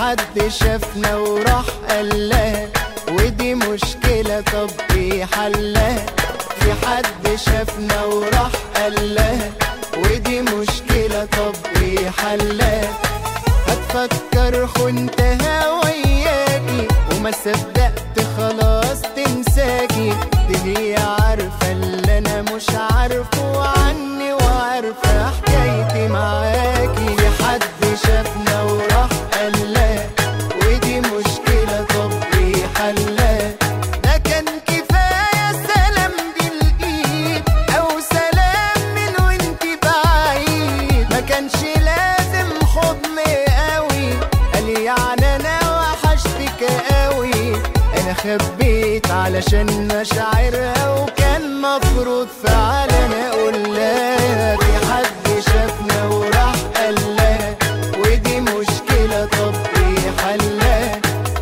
حد شافنا وراح قال لها ودي مشكلة طب ايه حلها في حد شافنا وراح قال لها ودي مشكلة طب ايه حلها هتفكر خنتها وياكي وما صدقت خلاص تنساكي دي هي عارفة اللي انا مش عارفه عني وعارفة حكايتي معاكي حد شافنا وراح قال لها ودي مشكلة طب ايه حلها ده كان كفاية سلام بالايد او سلام من وانت بعيد ما كانش لازم حضن قوي قال يعني انا وحشتك قوي انا خبيت علشان مشاعرها وكان مفروض فعلا اقول لها في حد شافنا وراح قال لها ودي مشكلة طب ايه حلها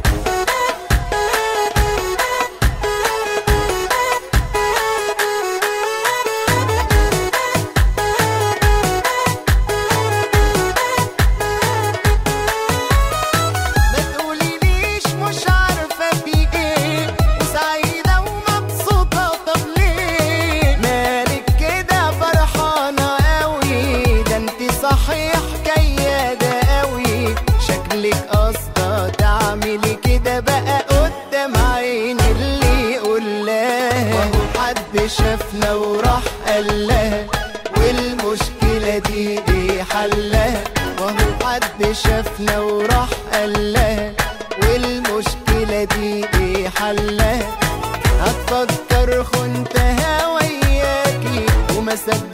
ما تقوليليش مش عارفة في ايه وسعيدة ومبسوطة طب ليه مالك كده فرحانة قوي ده انت صحيح كيادة قوي شكلك قصدة تعملي كده بقى قدام عين اللي يقول لها وهو حد شافنا وراح قال لها والمشكلة دي ايه حلها وهو حد شافنا وراح قال لها والمشكلة دي ايه حلها هتفكر خنتها وياكي وما صدقت